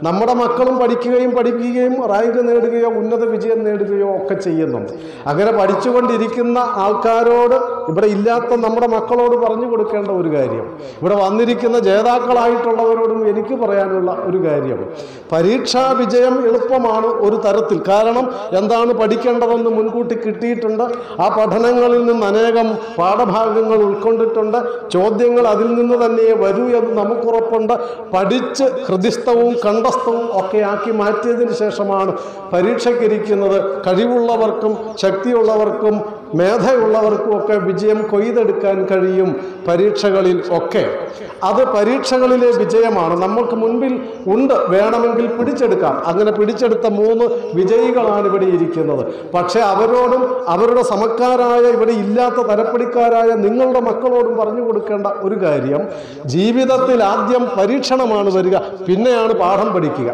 നമ്മുടെ മക്കളും പഠിക്കുകയും പഠിക്കുകയും റാങ്ക് നേടുകയോ ഉന്നത വിജയം നേടുകയോ ഒക്കെ ചെയ്യുന്നുണ്ട് അങ്ങനെ പഠിച്ചുകൊണ്ടിരിക്കുന്ന ആൾക്കാരോട് ഇവിടെ ഇല്ലാത്ത നമ്മുടെ മക്കളോട് പറഞ്ഞു കൊടുക്കേണ്ട ഒരു കാര്യം ഇവിടെ വന്നിരിക്കുന്ന ജേതാക്കളായിട്ടുള്ളവരോടും എനിക്ക് പറയാനുള്ള ഒരു കാര്യം പരീക്ഷാ വിജയം എളുപ്പമാണ് ഒരു തരത്തിൽ കാരണം എന്താണ് പഠിക്കേണ്ടതെന്ന് മുൻകൂട്ടി കിട്ടിയിട്ടുണ്ട് ആ പഠനങ്ങളിൽ നിന്ന് അനേകം പാഠഭാഗങ്ങൾ ഉൾക്കൊണ്ടിട്ടുണ്ട് ചോദ്യങ്ങൾ അതിൽ നിന്ന് തന്നെ വരൂ എന്ന് നമുക്കുറപ്പുണ്ട് പഠിച്ച് ഹൃദിസ്ഥവും കണ്ഠസ്ഥവും ഒക്കെ ആക്കി മാറ്റിയതിന് ശേഷമാണ് പരീക്ഷയ്ക്കിരിക്കുന്നത് കഴിവുള്ളവർക്കും ശക്തിയുള്ളവർക്കും മേധയുള്ളവർക്കും ഒക്കെ വിജയം കൊയ്തെടുക്കാൻ കഴിയും പരീക്ഷകളിൽ ഒക്കെ അത് പരീക്ഷകളിലെ വിജയമാണ് നമ്മൾക്ക് മുൻപിൽ ഉണ്ട് വേണമെങ്കിൽ പിടിച്ചെടുക്കാം അങ്ങനെ പിടിച്ചെടുത്ത മൂന്ന് വിജയികളാണ് ഇവിടെ ഇരിക്കുന്നത് പക്ഷേ അവരോടും അവരുടെ സമക്കാരായ ഇവിടെ ഇല്ലാത്ത തരപ്പടിക്കാരായ നിങ്ങളുടെ മക്കളോടും പറഞ്ഞു കൊടുക്കേണ്ട ഒരു കാര്യം ജീവിതത്തിൽ ആദ്യം പരീക്ഷണമാണ് വരിക പിന്നെയാണ് പാഠം പഠിക്കുക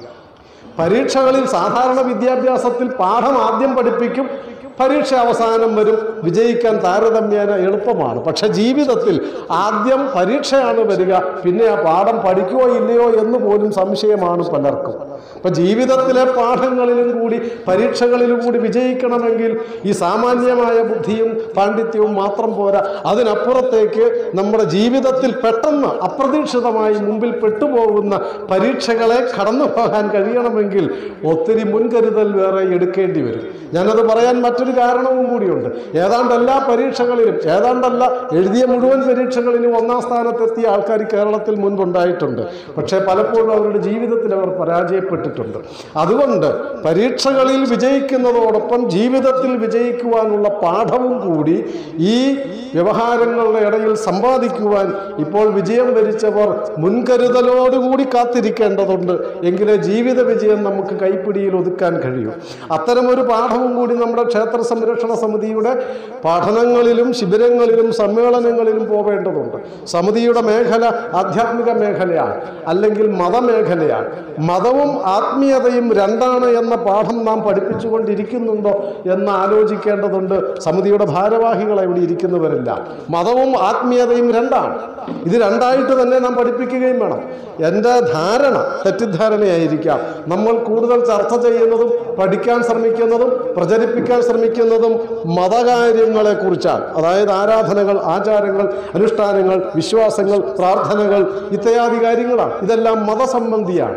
പരീക്ഷകളിൽ സാധാരണ വിദ്യാഭ്യാസത്തിൽ പാഠം ആദ്യം പഠിപ്പിക്കും പരീക്ഷ അവസാനം വരും വിജയിക്കാൻ താരതമ്യേന എളുപ്പമാണ് പക്ഷെ ജീവിതത്തിൽ ആദ്യം പരീക്ഷയാണ് വരിക പിന്നെ ആ പാഠം പഠിക്കുമോ ഇല്ലയോ എന്ന് പോലും സംശയമാണ് പലർക്കും അപ്പൊ ജീവിതത്തിലെ പാഠങ്ങളിലും കൂടി പരീക്ഷകളിലും കൂടി വിജയിക്കണമെങ്കിൽ ഈ സാമാന്യമായ ബുദ്ധിയും പാണ്ഡിത്യവും മാത്രം പോരാ അതിനപ്പുറത്തേക്ക് നമ്മുടെ ജീവിതത്തിൽ പെട്ടെന്ന് അപ്രതീക്ഷിതമായി മുമ്പിൽ പെട്ടുപോകുന്ന പരീക്ഷകളെ കടന്നു പോകാൻ കഴിയണമെങ്കിൽ ഒത്തിരി മുൻകരുതൽ വേറെ എടുക്കേണ്ടി വരും ഞാനത് പറയാൻ മറ്റൊരു കാരണവും കൂടിയുണ്ട് ഏതാണ്ട് എല്ലാ പരീക്ഷകളിലും ഏതാണ്ടല്ല എഴുതിയ മുഴുവൻ പരീക്ഷകളിലും ഒന്നാം സ്ഥാനത്തെത്തിയ ആൾക്കാർ കേരളത്തിൽ മുൻപുണ്ടായിട്ടുണ്ട് പക്ഷേ പലപ്പോഴും അവരുടെ ജീവിതത്തിൽ അവർ പരാജയപ്പെട്ടിട്ടുണ്ട് അതുകൊണ്ട് പരീക്ഷകളിൽ വിജയിക്കുന്നതോടൊപ്പം ജീവിതത്തിൽ വിജയിക്കുവാനുള്ള പാഠവും കൂടി ഈ വ്യവഹാരങ്ങളുടെ ഇടയിൽ സമ്പാദിക്കുവാൻ ഇപ്പോൾ വിജയം വരിച്ചവർ മുൻകരുതലോടുകൂടി കാത്തിരിക്കേണ്ടതുണ്ട് എങ്കിലേ ജീവിത വിജയം നമുക്ക് കൈപ്പിടിയിൽ ഒതുക്കാൻ കഴിയും അത്തരമൊരു പാഠവും കൂടി നമ്മുടെ ക്ഷേത്ര സംരക്ഷണ സമിതിയുടെ പഠനങ്ങളിലും ശിബിരങ്ങളിലും സമ്മേളനങ്ങളിലും പോവേണ്ടതുണ്ട് സമിതിയുടെ മേഖല ആധ്യാത്മിക മേഖലയാണ് അല്ലെങ്കിൽ മതമേഖലയാണ് മതവും ആത്മീയതയും രണ്ടാണ് എന്ന പാഠം നാം പഠിപ്പിച്ചുകൊണ്ടിരിക്കുന്നുണ്ടോ എന്ന് ആലോചിക്കേണ്ടതുണ്ട് സമിതിയുടെ ഭാരവാഹികൾ ഇവിടെ ഇരിക്കുന്നവരില്ല മതവും ആത്മീയതയും രണ്ടാണ് ഇത് രണ്ടായിട്ട് തന്നെ നാം പഠിപ്പിക്കുകയും വേണം എൻ്റെ ധാരണ തെറ്റിദ്ധാരണയായിരിക്കാം നമ്മൾ കൂടുതൽ ചർച്ച ചെയ്യുന്നതും പഠിക്കാൻ ശ്രമിക്കുന്നതും പ്രചരിപ്പിക്കാൻ ശ്രമിക്കുന്നതും മതകാര്യങ്ങളെ കുറിച്ചാണ് അതായത് ആരാധനകൾ ആചാരങ്ങൾ അനുഷ്ഠാനങ്ങൾ വിശ്വാസങ്ങൾ പ്രാർത്ഥനകൾ ഇത്യാദി കാര്യങ്ങളാണ് ഇതെല്ലാം മതസംബന്ധിയാണ്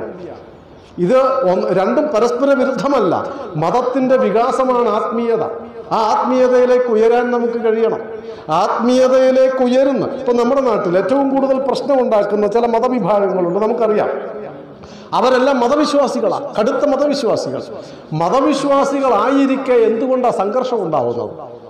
ഇത് ഒന്ന് രണ്ടും പരസ്പര വിരുദ്ധമല്ല മതത്തിന്റെ വികാസമാണ് ആത്മീയത ആ ആത്മീയതയിലേക്ക് ഉയരാൻ നമുക്ക് കഴിയണം ആത്മീയതയിലേക്ക് ഉയരുന്ന ഇപ്പൊ നമ്മുടെ നാട്ടിൽ ഏറ്റവും കൂടുതൽ പ്രശ്നം ഉണ്ടാക്കുന്ന ചില മതവിഭാഗങ്ങളുണ്ട് നമുക്കറിയാം അവരെല്ലാം മതവിശ്വാസികളാണ് കടുത്ത മതവിശ്വാസികൾ മതവിശ്വാസികളായിരിക്കെ എന്തുകൊണ്ടാണ് സംഘർഷം ഉണ്ടാവുന്നത്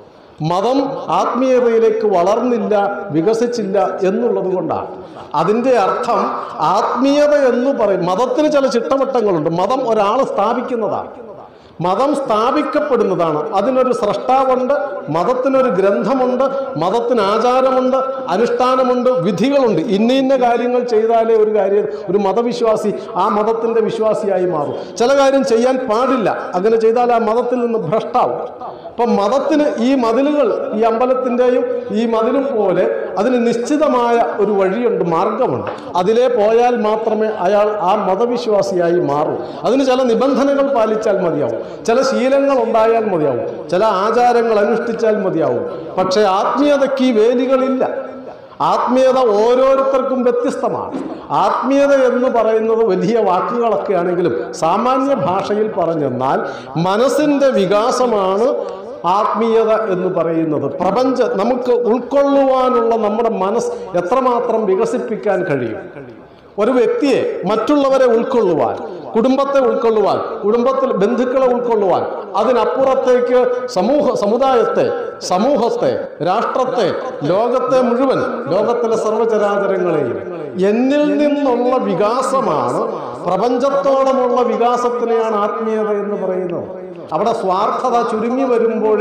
മതം ആത്മീയതയിലേക്ക് വളർന്നില്ല വികസിച്ചില്ല എന്നുള്ളത് കൊണ്ടാണ് അതിൻ്റെ അർത്ഥം ആത്മീയത എന്ന് പറയും മതത്തിന് ചില ചിട്ടവട്ടങ്ങളുണ്ട് മതം ഒരാൾ സ്ഥാപിക്കുന്നതാണ് മതം സ്ഥാപിക്കപ്പെടുന്നതാണ് അതിനൊരു സ്രഷ്ടാവുണ്ട് മതത്തിനൊരു ഗ്രന്ഥമുണ്ട് മതത്തിന് ആചാരമുണ്ട് അനുഷ്ഠാനമുണ്ട് വിധികളുണ്ട് ഇന്ന ഇന്ന കാര്യങ്ങൾ ചെയ്താലേ ഒരു കാര്യം ഒരു മതവിശ്വാസി ആ മതത്തിൻ്റെ വിശ്വാസിയായി മാറും ചില കാര്യം ചെയ്യാൻ പാടില്ല അങ്ങനെ ചെയ്താൽ ആ മതത്തിൽ നിന്ന് ഭ്രഷ്ടാവും അപ്പം മതത്തിന് ഈ മതിലുകൾ ഈ അമ്പലത്തിൻ്റെയും ഈ മതിലും പോലെ അതിന് നിശ്ചിതമായ ഒരു വഴിയുണ്ട് മാർഗമുണ്ട് അതിലേ പോയാൽ മാത്രമേ അയാൾ ആ മതവിശ്വാസിയായി മാറൂ അതിന് ചില നിബന്ധനകൾ പാലിച്ചാൽ മതിയാവും ചില ശീലങ്ങൾ ഉണ്ടായാൽ മതിയാവും ചില ആചാരങ്ങൾ അനുഷ്ഠിച്ചാൽ മതിയാവും പക്ഷേ ആത്മീയതയ്ക്ക് ഈ വേലികളില്ല ആത്മീയത ഓരോരുത്തർക്കും വ്യത്യസ്തമാണ് ആത്മീയത എന്ന് പറയുന്നത് വലിയ വാക്കുകളൊക്കെ ആണെങ്കിലും സാമാന്യ ഭാഷയിൽ പറഞ്ഞെന്നാൽ മനസ്സിൻ്റെ വികാസമാണ് ആത്മീയത എന്ന് പറയുന്നത് പ്രപഞ്ച നമുക്ക് ഉൾക്കൊള്ളുവാനുള്ള നമ്മുടെ മനസ്സ് എത്രമാത്രം വികസിപ്പിക്കാൻ കഴിയും ഒരു വ്യക്തിയെ മറ്റുള്ളവരെ ഉൾക്കൊള്ളുവാൻ കുടുംബത്തെ ഉൾക്കൊള്ളുവാൻ കുടുംബത്തിൽ ബന്ധുക്കളെ ഉൾക്കൊള്ളുവാൻ അതിനപ്പുറത്തേക്ക് സമൂഹ സമുദായത്തെ സമൂഹത്തെ രാഷ്ട്രത്തെ ലോകത്തെ മുഴുവൻ ലോകത്തിലെ സർവചരാചരങ്ങളെയും എന്നിൽ നിന്നുള്ള വികാസമാണ് പ്രപഞ്ചത്തോളമുള്ള വികാസത്തിനെയാണ് ആത്മീയത എന്ന് പറയുന്നത് അവിടെ സ്വാർത്ഥത ചുരുങ്ങി വരുമ്പോഴേ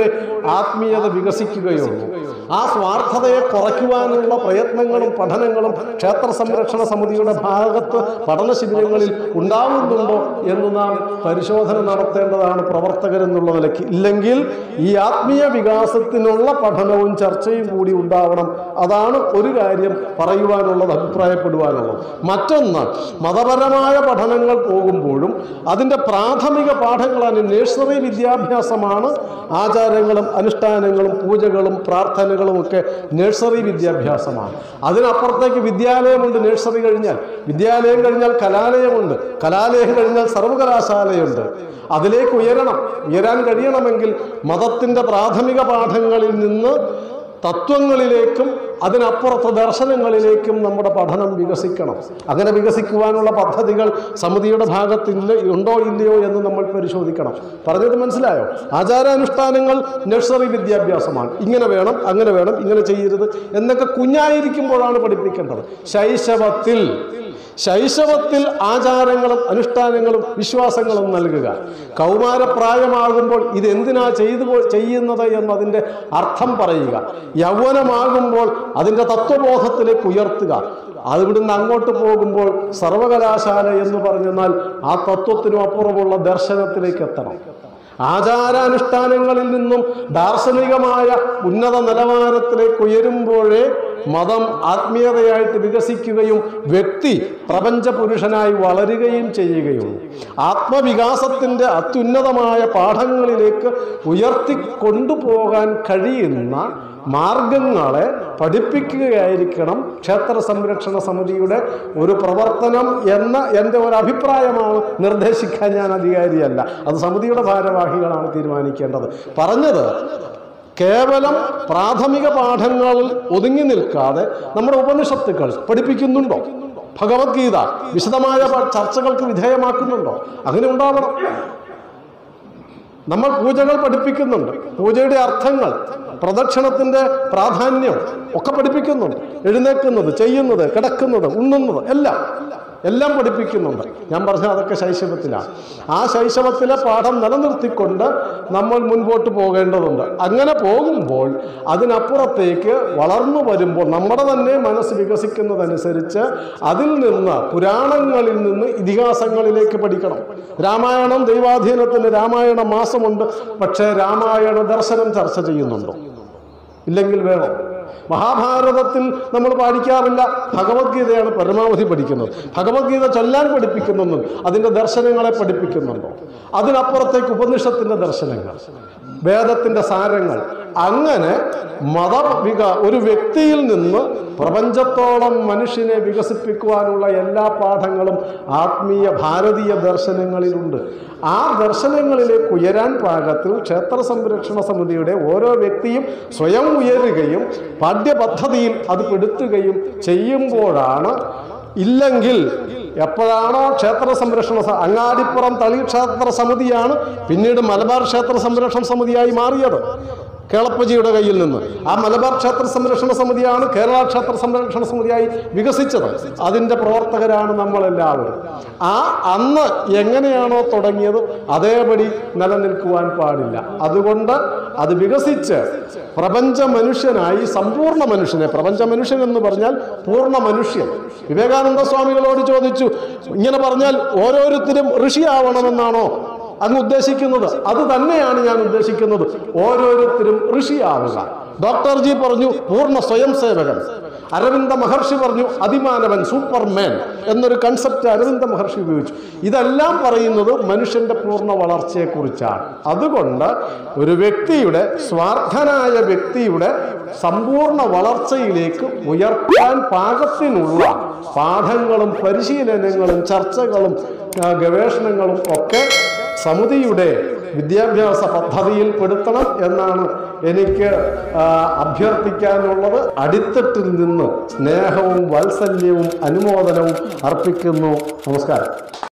ആത്മീയത വികസിക്കുകയുള്ളൂ ആ സ്വാർത്ഥതയെ കുറയ്ക്കുവാനുള്ള പ്രയത്നങ്ങളും പഠനങ്ങളും ക്ഷേത്ര സംരക്ഷണ സമിതിയുടെ ഭാഗത്ത് പഠന ശിബിരങ്ങളിൽ ഉണ്ടാവുന്നുണ്ടോ എന്ന് നാം പരിശോധന നടത്തേണ്ടതാണ് പ്രവർത്തകരെന്നുള്ള നിലയ്ക്ക് ഇല്ലെങ്കിൽ ഈ ആത്മീയ വികാസത്തിനുള്ള പഠനവും ചർച്ചയും കൂടി ഉണ്ടാവണം അതാണ് ഒരു കാര്യം പറയുവാനുള്ളത് അഭിപ്രായപ്പെടുവാനുള്ളത് മറ്റൊന്ന് മതപരമായ പഠനങ്ങൾ പോകുമ്പോഴും അതിൻ്റെ പ്രാഥമിക പാഠങ്ങളാണ് നഴ്സറി വിദ്യാഭ്യാസമാണ് ആചാരങ്ങളും അനുഷ്ഠാനങ്ങളും പൂജകളും പ്രാർത്ഥനകളും ഒക്കെ നഴ്സറി വിദ്യാഭ്യാസമാണ് അതിനപ്പുറത്തേക്ക് വിദ്യാലയമുണ്ട് നഴ്സറി കഴിഞ്ഞാൽ വിദ്യാലയം കഴിഞ്ഞാൽ കലാലയമുണ്ട് കലാലയം കഴിഞ്ഞാൽ സർവകലാശാലയുണ്ട് അതിലേക്ക് ഉയരണം ഉയരാൻ കഴിയണമെങ്കിൽ മതത്തിൻ്റെ പ്രാഥമിക പാഠങ്ങളിൽ നിന്ന് തത്വങ്ങളിലേക്കും അതിനപ്പുറത്ത് ദർശനങ്ങളിലേക്കും നമ്മുടെ പഠനം വികസിക്കണം അങ്ങനെ വികസിക്കുവാനുള്ള പദ്ധതികൾ സമിതിയുടെ ഭാഗത്തില്ല ഉണ്ടോ ഇല്ലയോ എന്ന് നമ്മൾ പരിശോധിക്കണം പറഞ്ഞത് മനസ്സിലായോ ആചാരാനുഷ്ഠാനങ്ങൾ നഴ്സറി വിദ്യാഭ്യാസമാണ് ഇങ്ങനെ വേണം അങ്ങനെ വേണം ഇങ്ങനെ ചെയ്യരുത് എന്നൊക്കെ കുഞ്ഞായിരിക്കുമ്പോഴാണ് പഠിപ്പിക്കേണ്ടത് ശൈശവത്തിൽ ശൈശവത്തിൽ ആചാരങ്ങളും അനുഷ്ഠാനങ്ങളും വിശ്വാസങ്ങളും നൽകുക കൗമാരപ്രായമാകുമ്പോൾ ഇത് എന്തിനാ ചെയ്തു പോ- ചെയ്യുന്നത് എന്നതിൻ്റെ അർത്ഥം പറയുക യൗവനമാകുമ്പോൾ അതിൻ്റെ തത്വബോധത്തിലേക്ക് ഉയർത്തുക അവിടുന്ന് അങ്ങോട്ട് പോകുമ്പോൾ സർവകലാശാല എന്ന് പറഞ്ഞെന്നാൽ ആ തത്വത്തിനും അപ്പുറമുള്ള ദർശനത്തിലേക്ക് എത്തണം ആചാരാനുഷ്ഠാനങ്ങളിൽ നിന്നും ദാർശനികമായ ഉന്നത നിലവാരത്തിലേക്ക് ഉയരുമ്പോഴേ മതം ആത്മീയതയായിട്ട് വികസിക്കുകയും വ്യക്തി പ്രപഞ്ച പുരുഷനായി വളരുകയും ചെയ്യുകയുള്ളൂ ആത്മവികാസത്തിൻ്റെ അത്യുന്നതമായ പാഠങ്ങളിലേക്ക് ഉയർത്തി കൊണ്ടുപോകാൻ കഴിയുന്ന മാർഗങ്ങളെ പഠിപ്പിക്കുകയായിരിക്കണം ക്ഷേത്ര സംരക്ഷണ സമിതിയുടെ ഒരു പ്രവർത്തനം എന്ന എൻ്റെ ഒരു അഭിപ്രായമാണ് നിർദ്ദേശിക്കാൻ ഞാൻ അധികാരിയല്ല അത് സമിതിയുടെ ഭാരവാഹികളാണ് തീരുമാനിക്കേണ്ടത് പറഞ്ഞത് കേവലം പ്രാഥമിക പാഠങ്ങളിൽ ഒതുങ്ങി നിൽക്കാതെ നമ്മുടെ ഉപനിഷത്തുക്കൾ പഠിപ്പിക്കുന്നുണ്ടോ ഭഗവത്ഗീത വിശദമായ പ- ചർച്ചകൾക്ക് വിധേയമാക്കുന്നുണ്ടോ അങ്ങനെ ഉണ്ടാവണം നമ്മൾ പൂജകൾ പഠിപ്പിക്കുന്നുണ്ട് പൂജയുടെ അർത്ഥങ്ങൾ പ്രദക്ഷിണത്തിന്റെ പ്രാധാന്യം ഒക്കെ പഠിപ്പിക്കുന്നുണ്ട് എഴുന്നേക്കുന്നത് ചെയ്യുന്നത് കിടക്കുന്നത് ഉണ്ണുന്നത് എല്ലാം എല്ലാം പഠിപ്പിക്കുന്നുണ്ട് ഞാൻ പറഞ്ഞ അതൊക്കെ ശൈശവത്തിലാണ് ആ ശൈശവത്തിലെ പാഠം നിലനിർത്തിക്കൊണ്ട് നമ്മൾ മുൻപോട്ട് പോകേണ്ടതുണ്ട് അങ്ങനെ പോകുമ്പോൾ അതിനപ്പുറത്തേക്ക് വളർന്നു വരുമ്പോൾ നമ്മുടെ തന്നെ മനസ്സ് വികസിക്കുന്നതനുസരിച്ച് അതിൽ നിന്ന് പുരാണങ്ങളിൽ നിന്ന് ഇതിഹാസങ്ങളിലേക്ക് പഠിക്കണം രാമായണം ദൈവാധീനത്തിന് രാമായണ മാസമുണ്ട് പക്ഷേ രാമായണ ദർശനം ചർച്ച ചെയ്യുന്നുണ്ടോ ഇല്ലെങ്കിൽ വേണം മഹാഭാരതത്തിൽ നമ്മൾ പഠിക്കാറില്ല ഭഗവത്ഗീതയാണ് പരമാവധി പഠിക്കുന്നത് ഭഗവത്ഗീത ചൊല്ലാൻ പഠിപ്പിക്കുന്നുണ്ട് അതിൻ്റെ ദർശനങ്ങളെ പഠിപ്പിക്കുന്നുണ്ടോ അതിനപ്പുറത്തേക്ക് ഉപനിഷത്തിൻ്റെ ദർശനങ്ങൾ വേദത്തിൻ്റെ സാരങ്ങൾ അങ്ങനെ മതവിക ഒരു വ്യക്തിയിൽ നിന്ന് പ്രപഞ്ചത്തോളം മനുഷ്യനെ വികസിപ്പിക്കുവാനുള്ള എല്ലാ പാഠങ്ങളും ആത്മീയ ഭാരതീയ ദർശനങ്ങളിലുണ്ട് ആ ദർശനങ്ങളിലേക്ക് ഉയരാൻ പാകത്തിൽ ക്ഷേത്ര സംരക്ഷണ സമിതിയുടെ ഓരോ വ്യക്തിയും സ്വയം ഉയരുകയും പാഠ്യപദ്ധതിയിൽ അത് പെടുത്തുകയും ചെയ്യുമ്പോഴാണ് ഇല്ലെങ്കിൽ എപ്പോഴാണോ ക്ഷേത്ര സംരക്ഷണ സ- അങ്ങാടിപ്പുറം തളി ക്ഷേത്ര സമിതിയാണ് പിന്നീട് മലബാർ ക്ഷേത്ര സംരക്ഷണ സമിതിയായി മാറിയത് കേളപ്പജിയുടെ കയ്യിൽ നിന്ന് ആ മലബാർ ക്ഷേത്ര സംരക്ഷണ സമിതിയാണ് കേരള ക്ഷേത്ര സംരക്ഷണ സമിതിയായി വികസിച്ചത് അതിൻ്റെ പ്രവർത്തകരാണ് നമ്മളെല്ലാവരും ആ അന്ന് എങ്ങനെയാണോ തുടങ്ങിയത് അതേപടി നിലനിൽക്കുവാൻ പാടില്ല അതുകൊണ്ട് അത് വികസിച്ച് പ്രപഞ്ച മനുഷ്യനായി സമ്പൂർണ്ണ മനുഷ്യനെ പ്രപഞ്ച മനുഷ്യൻ എന്ന് പറഞ്ഞാൽ പൂർണ്ണ മനുഷ്യൻ വിവേകാനന്ദ സ്വാമികളോട് ചോദിച്ചു ഇങ്ങനെ പറഞ്ഞാൽ ഓരോരുത്തരും ഋഷിയാവണമെന്നാണോ അങ്ങ് ഉദ്ദേശിക്കുന്നത് അത് തന്നെയാണ് ഞാൻ ഉദ്ദേശിക്കുന്നത് ഓരോരുത്തരും ഋഷിയാവുക ഡോക്ടർ ജി പറഞ്ഞു പൂർണ്ണ സ്വയം സേവകൻ അരവിന്ദ മഹർഷി പറഞ്ഞു അതിമാനവൻ സൂപ്പർമാൻ എന്നൊരു കൺസെപ്റ്റ് അരവിന്ദ മഹർഷി ഉപയോഗിച്ചു ഇതെല്ലാം പറയുന്നത് മനുഷ്യന്റെ പൂർണ്ണ വളർച്ചയെക്കുറിച്ചാണ് അതുകൊണ്ട് ഒരു വ്യക്തിയുടെ സ്വാർത്ഥനായ വ്യക്തിയുടെ സമ്പൂർണ്ണ വളർച്ചയിലേക്ക് ഉയർത്താൻ പാകത്തിനുള്ള പാഠങ്ങളും പരിശീലനങ്ങളും ചർച്ചകളും ആ, ഗവേഷണങ്ങളും ഒക്കെ സമിതിയുടെ വിദ്യാഭ്യാസ പദ്ധതിയിൽ പെടുത്തണം എന്നാണ് എനിക്ക് ആ, അഭ്യർത്ഥിക്കാനുള്ളത് അടിത്തട്ടിൽ നിന്ന് സ്നേഹവും വാത്സല്യവും അനുമോദനവും അർപ്പിക്കുന്നു നമസ്കാരം